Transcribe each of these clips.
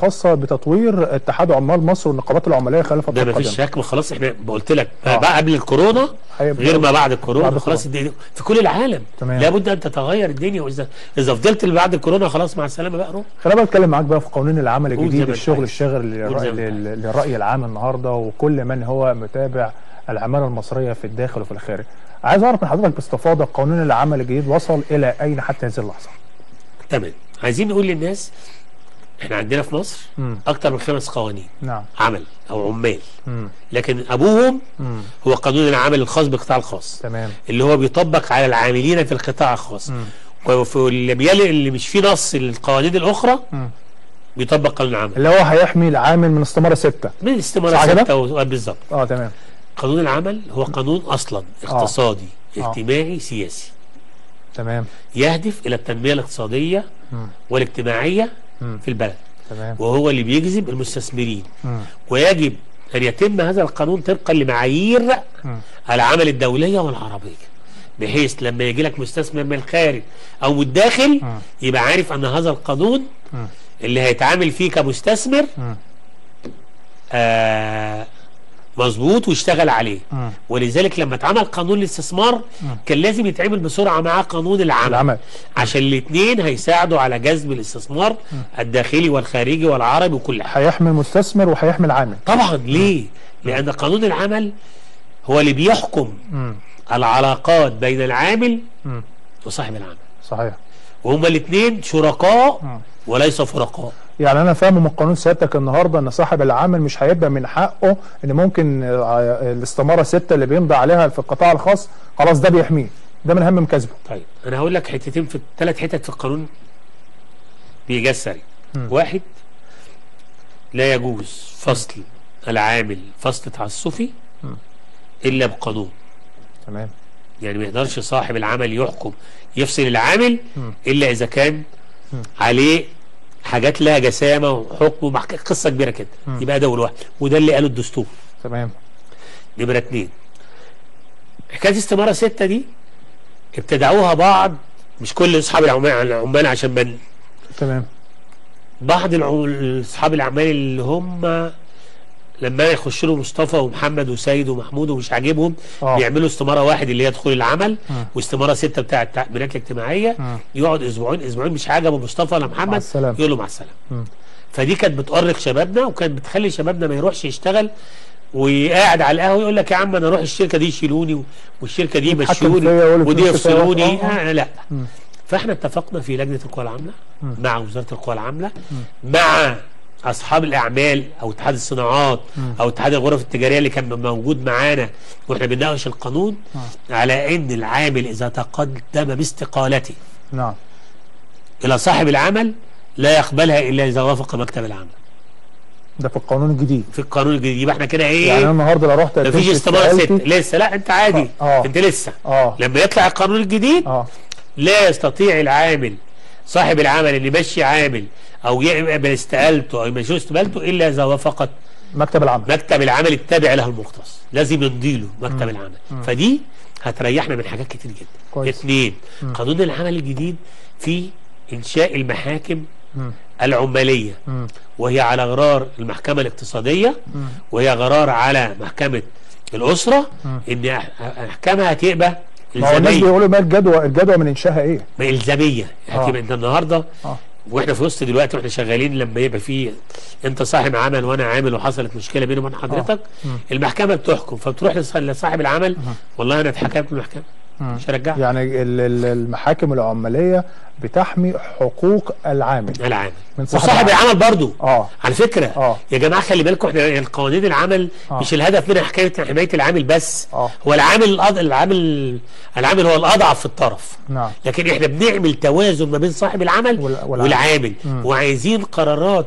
خاصه بتطوير اتحاد عمال مصر والنقابات العماليه خلال الفتره ده ما فيش القادمه شك ما خلاص احنا قلت لك آه. بقى قبل الكورونا هيبقى- غير ما بعد الكورونا بعد خلاص الكورونا. الدنيا في كل العالم تمام. لابد ان تتغير الدنيا واذا اذا فضلت اللي بعد الكورونا خلاص مع السلامه بقى روح خلينا بقى نتكلم معاك بقى في قانون العمل قول زي الجديد ما الشغل انت الشاغل قول زي للرأي, ما انت لل- للرأي العام النهارده وكل من هو متابع العماله المصريه في الداخل وفي الخارج. عايز اعرف من حضرتك باستفاضه قانون العمل الجديد وصل الى اين حتى هذه اللحظه؟ تمام عايزين نقول للناس احنا عندنا في مصر مم. اكتر من خمس قوانين نعم. عمل او عمال مم. لكن ابوهم مم. هو قانون العمل الخاص بالقطاع الخاص تمام. اللي هو بيطبق على العاملين في القطاع الخاص مم. وفي اللي بيلي اللي مش فيه نص للقوانين الاخرى مم. بيطبق قانون العمل اللي هو هيحمي العامل من استماره سته. من الاستمارة صح كده؟ ستة و- بالظبط اه تمام. قانون العمل هو قانون اصلا اقتصادي آه. اجتماعي سياسي تمام. يهدف الى التنميه الاقتصاديه مم. والاجتماعيه مم. في البلد تمام. وهو اللي بيجذب المستثمرين مم. ويجب ان يتم هذا القانون طبقا لمعايير مم. العمل الدوليه والعربيه بحيث لما يجي لك مستثمر من الخارج او من الداخل مم. يبقى عارف ان هذا القانون مم. اللي هيتعامل فيه كمستثمر مم. آه مظبوط ويشتغل عليه مم. ولذلك لما اتعمل قانون الاستثمار كان لازم يتعمل بسرعه مع قانون العمل, العمل. عشان الاثنين هيساعدوا على جذب الاستثمار الداخلي والخارجي والعربي وكل حاجه هيحمي المستثمر وهيحمي العامل. طبعا ليه لان قانون العمل هو اللي بيحكم مم. العلاقات بين العامل مم. وصاحب العمل صحيح. وهما الاثنين شركاء مم. وليس فرقاء يعني انا فاهمه من قانون سيادتك النهارده ان صاحب العمل مش هيبقى من حقه ان ممكن آه، الاستماره سته اللي بيمضي عليها في القطاع الخاص خلاص ده بيحميه ده من اهم مكاسبه طيب انا هقول لك حتتين في ثلاث حتت في القانون بإيجاز سريع مم. واحد لا يجوز فصل العامل فصل تعسفي مم. الا بقانون تمام يعني ما يقدرش صاحب العمل يحكم يفصل العامل مم. الا اذا كان مم. عليه حاجات لها جسامه وحكم ومحك- قصه كبيره كده مم. يبقى ده اول واحد وده اللي قاله الدستور تمام نمرة اتنين حكاية استمارة ستة دي ابتدعوها بعض مش كل اصحاب العمال العمال عشان من تمام بعض الع- اصحاب الاعمال اللي هم لما يخش له مصطفى ومحمد وسيد ومحمود ومش عاجبهم آه. بيعملوا استماره واحد اللي هي دخول العمل مم. واستماره سته بتاعه التامينات الاجتماعيه مم. يقعد اسبوعين اسبوعين مش عاجبه مصطفى ولا محمد السلامة. يقول له مع السلامه مم. فدي كانت بتؤرق شبابنا وكانت بتخلي شبابنا ما يروحش يشتغل وقاعد على القهوه يقول لك يا عم انا اروح الشركه دي يشيلوني و- والشركه دي يتحكم يمشوني فيا ويقول ودي الفلوس بتاعتي. يفصلوني آه، آه. آه لا مم. فاحنا اتفقنا في لجنه القوى العامله مم. مع وزاره القوى العامله مع اصحاب الاعمال او اتحاد الصناعات مم. او اتحاد الغرف التجاريه اللي كان موجود معانا واحنا بنناقش القانون على ان العامل اذا تقدم باستقالته نعم الى صاحب العمل لا يقبلها الا اذا وافق مكتب العمل ده في القانون الجديد في القانون الجديد يبقى احنا كده ايه يعني انا النهارده لو رحت مفيش قدمت استمارة ست استقالتي- لسه لا انت عادي آه. انت لسه اه لما يطلع القانون الجديد اه لا يستطيع العامل صاحب العمل اللي يمشي عامل او يقبل استقالته او يمشي استقالته الا اذا وافقت مكتب العمل مكتب العمل التابع له المختص لازم يمضي له مكتب العمل فدي هتريحنا من حاجات كتير جدا كويس. اثنين قانون العمل الجديد في انشاء المحاكم مم. العماليه مم. وهي على غرار المحكمه الاقتصاديه مم. وهي غرار على محكمه الاسره ان أح- احكامها هتبقى ما هو الناس الزاميه بيقولوا ما الجدوى الجدوى من انشائها ايه؟ ما الزاميه هتبقى انت النهارده اه واحنا في وسط دلوقتي واحنا شغالين لما يبقى في انت صاحب عمل وانا عامل وحصلت مشكله بيني وبين حضرتك مم. المحكمه بتحكم فبتروح لص- لصاحب العمل والله انا اتحكمت من المحكمه مم. مش هرجعها يعني ال- ال- المحاكم العماليه بتحمي حقوق العامل العامل من صاحب وصاحب العمل. العمل برضه اه على فكره اه يا جماعه خلي بالكم احنا القوانين العمل آه. مش الهدف منها حكايه حمايه العامل بس اه هو العامل الأض... العامل العامل هو الاضعف في الطرف نعم لكن احنا بنعمل توازن ما بين صاحب العمل وال- والعامل. والعامل مم. وعايزين قرارات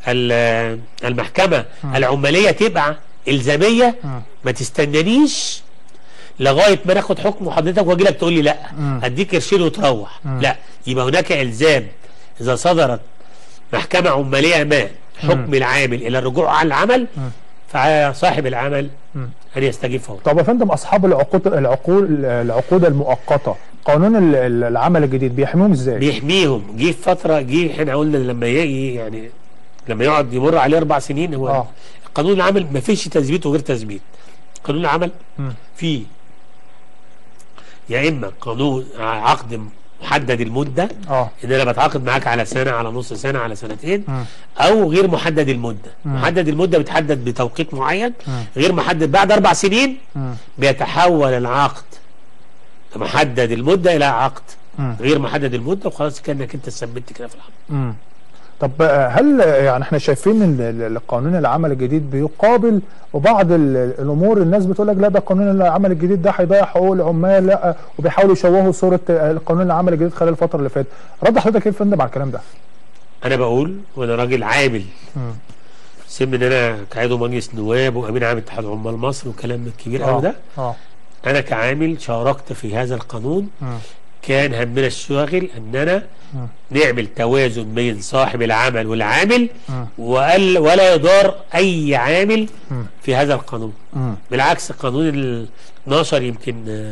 ال- المحكمة العمالية تبقى إلزامية مم. ما تستنانيش لغاية ما ناخد حكم وحضرتك واجي لك تقول لي لا مم. اديك قرشين وتروح مم. لا يبقى هناك إلزام إذا صدرت محكمة عمالية ما حكم العامل إلى الرجوع على العمل مم. فصاحب العمل مم. أن يستجيب فورا طب يا فندم اصحاب العقود العقول العقود المؤقته قانون ال- ال- العمل الجديد بيحميهم ازاي؟ بيحميهم جه في فترة جه احنا قلنا لما يجي يعني لما يقعد يمر عليه اربع سنين هو آه. قانون العمل ما فيش تثبيت وغير تثبيت قانون العمل مم. فيه يا اما قانون عقد محدد المده اه ان انا بتعاقد معاك على سنه على نص سنه على سنتين مم. او غير محدد المده مم. محدد المده بتحدد بتوقيت معين مم. غير محدد بعد اربع سنين مم. بيتحول العقد محدد المده الى عقد مم. غير محدد المده وخلاص كانك انت ثبت كده في العقد مم. طب آه، هل آه، يعني احنا شايفين ان ال- ال- القانون العمل الجديد بيقابل وبعض ال- الامور الناس بتقول لك لا ده قانون العمل الجديد ده هيضيع حقوق العمال لا وبيحاولوا يشوهوا صوره آه، القانون العمل الجديد خلال الفتره اللي فاتت رد حضرتك ايه يا فندم على الكلام ده؟ انا بقول وانا راجل عامل مم. سيبني ان انا كعضو مجلس نواب وامين عام اتحاد عمال مصر وكلام الكبير قوي ده اه انا كعامل شاركت في هذا القانون مم. كان همنا الشاغل اننا مم. نعمل توازن بين صاحب العمل والعامل مم. وقال ولا يضار اي عامل مم. في هذا القانون مم. بالعكس قانون ال 12 يمكن آه،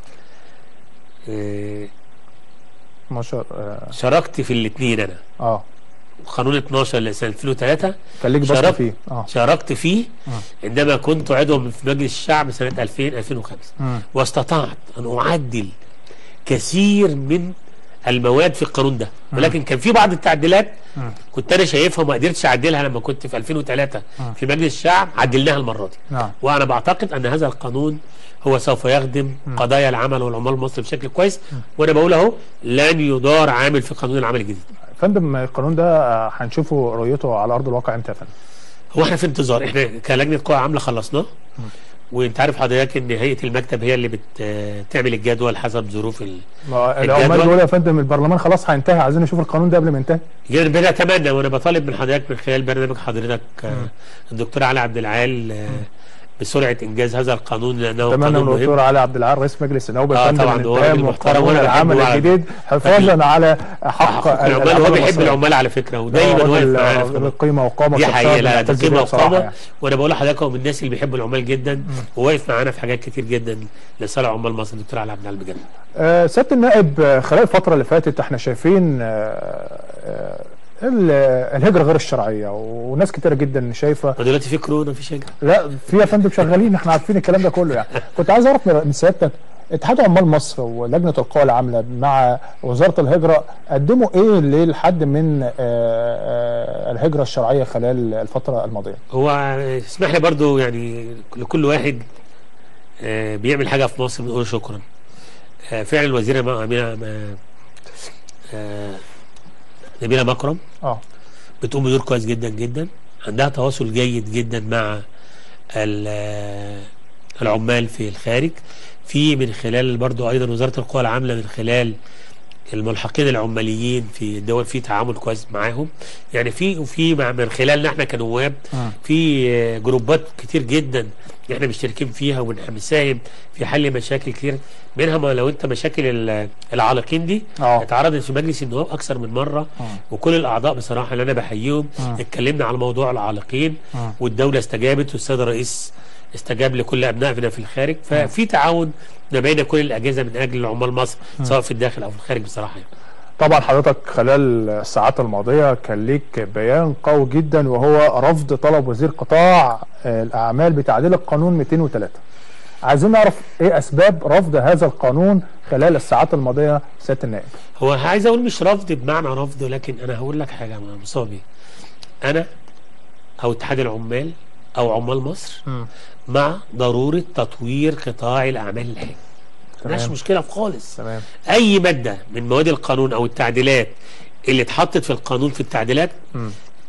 آه، ما شاء اه شاركت في الاثنين انا اه قانون 12 لسنه 2003 كان ليك بصمه شاركت. فيه اه شاركت فيه مم. عندما كنت عضو في مجلس الشعب سنه 2000 2005 مم. واستطعت ان اعدل كثير من المواد في القانون ده ولكن كان في بعض التعديلات مم. كنت انا شايفها وما قدرتش اعدلها لما كنت في 2003 مم. في مجلس الشعب عدلناها المره دي نعم وانا بعتقد ان هذا القانون هو سوف يخدم قضايا العمل والعمال المصري بشكل كويس وانا بقول اهو لن يدار عامل في قانون العمل الجديد فندم القانون ده آه، هنشوفه رؤيته على ارض الواقع امتى يا فندم؟ هو احنا في انتظار احنا كلجنه قوى عامله خلصناه وانت عارف حضرتك ان هيئه المكتب هي اللي بتعمل الجدول حسب ظروف ال... ما العمال الجدول- بيقولوا يا فندم البرلمان خلاص هينتهي عايزين نشوف القانون ده قبل ما ينتهي يعني بنتمنى وانا بطالب من حضرتك من خلال برنامج حضرتك آه، الدكتور علي عبد العال آه، بسرعه انجاز هذا القانون لانه اتمنى من قانون مهم الدكتور علي عبد العال رئيس مجلس النواب آه يا فندم طبعاً، هو الانتهاء راجل من محترم قانون وأنا العمل بحبه وعلى- الجديد حفاظا على حق حق العمال هو بيحب المصري. العمال على فكره ودايما هو واقف راجل، معانا آه، في القانون. قيمه وقامه دي شخصية حقيقه لا ده بنعتز قيمه بيها بصراحة وقامه يعني. وانا بقول لحضرتك هو من الناس اللي بيحبوا العمال جدا وواقف معانا في حاجات كتير جدا لصالح عمال مصر الدكتور علي عبد العال بجد آه، سياده النائب آه، خلال الفتره اللي فاتت احنا شايفين آه، آه، ال- الهجره غير الشرعيه وناس كتيره جدا شايفه ودلوقتي في كورونا مفيش هجره لا في يا فندم شغالين احنا عارفين الكلام ده كله يعني كنت عايز اعرف من من سيادتك اتحاد عمال مصر ولجنه القوى العامله مع وزاره الهجره قدموا ايه للحد من آه، آه، الهجره الشرعيه خلال الفتره الماضيه؟ هو اسمح لي برضو يعني لكل واحد آه، بيعمل حاجه في مصر بنقول شكرا آه، فعلا الوزيره ما- امينه ما- آه، نبيله مكرم اه بتقوم بدور كويس جدا جدا عندها تواصل جيد جدا مع ال- العمال في الخارج في من خلال برضو ايضا وزاره القوى العامله من خلال الملحقين العماليين في الدول في تعامل كويس معاهم يعني في وفي مع- من خلالنا احنا كنواب مم. في آه، جروبات كتير جدا احنا مشتركين فيها وبنساهم في حل مشاكل كتير منها ما لو انت مشاكل ال- العالقين دي اه اتعرضت في مجلس النواب اكثر من مره مم. وكل الاعضاء بصراحه اللي انا بحييهم مم. اتكلمنا على موضوع العالقين مم. والدوله استجابت والسيد الرئيس استجاب لكل ابنائنا في الخارج ففي تعاون ما بين كل الاجهزه من اجل عمال مصر سواء في الداخل او في الخارج بصراحه يعني. طبعا حضرتك خلال الساعات الماضيه كان ليك بيان قوي جدا وهو رفض طلب وزير قطاع آه، الاعمال بتعديل القانون 203 عايزين نعرف ايه اسباب رفض هذا القانون خلال الساعات الماضيه سياده النائب هو عايز اقول مش رفض بمعنى رفض لكن انا هقول لك حاجه يا مصابي انا او اتحاد العمال او عمال مصر مع ضروره تطوير قطاع الاعمال الحالي مفيش تمام. مشكله خالص تمام اي ماده من مواد القانون او التعديلات اللي اتحطت في القانون في التعديلات مم.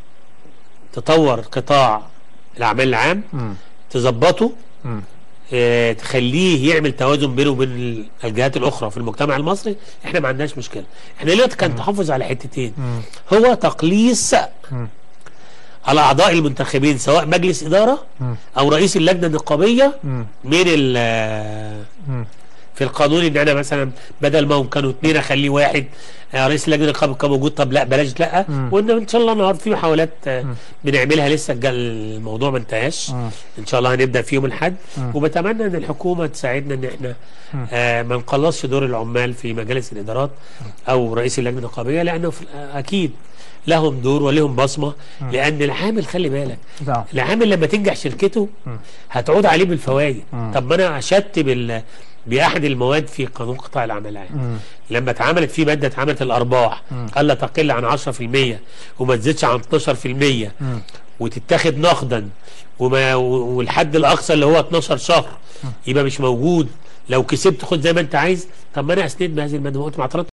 تطور قطاع الاعمال العام مم. تظبطه مم. اه تخليه يعمل توازن بينه وبين الجهات الاخرى في المجتمع المصري احنا ما عندناش مشكله احنا دلوقتي كان تحفظ على حتتين مم. هو تقليص مم. الاعضاء المنتخبين سواء مجلس اداره مم. او رئيس اللجنه النقابيه مم. من ال- مم. في القانون ان انا مثلا بدل ما هم كانوا اثنين اخليه واحد آه، رئيس اللجنه النقابه كان موجود طب لا بلاش لا مم. وان ان شاء الله النهارده في محاولات آه، مم. بنعملها لسه الج- الموضوع ما انتهاش مم. ان شاء الله هنبدا في يوم الاحد مم. وبتمنى ان الحكومه تساعدنا ان احنا مم. آه ما نقلصش دور العمال في مجالس الادارات او رئيس اللجنه النقابيه لانه في- آه، اكيد لهم دور ولهم بصمه لان العامل خلي بالك نعم العامل لما تنجح شركته مم. هتعود عليه بالفوائد مم. طب ما انا اشدت بال باحد المواد في قانون قطاع العمل العام مم. لما اتعملت في ماده اتعملت الارباح مم. الا تقل عن 10% وما تزيدش عن 12% مم. وتتاخد نقدا وما والحد الاقصى اللي هو 12 شهر يبقى مش موجود لو كسبت خد زي ما انت عايز طب ما انا اسند بهذه الماده ما قلت ما اعترضتش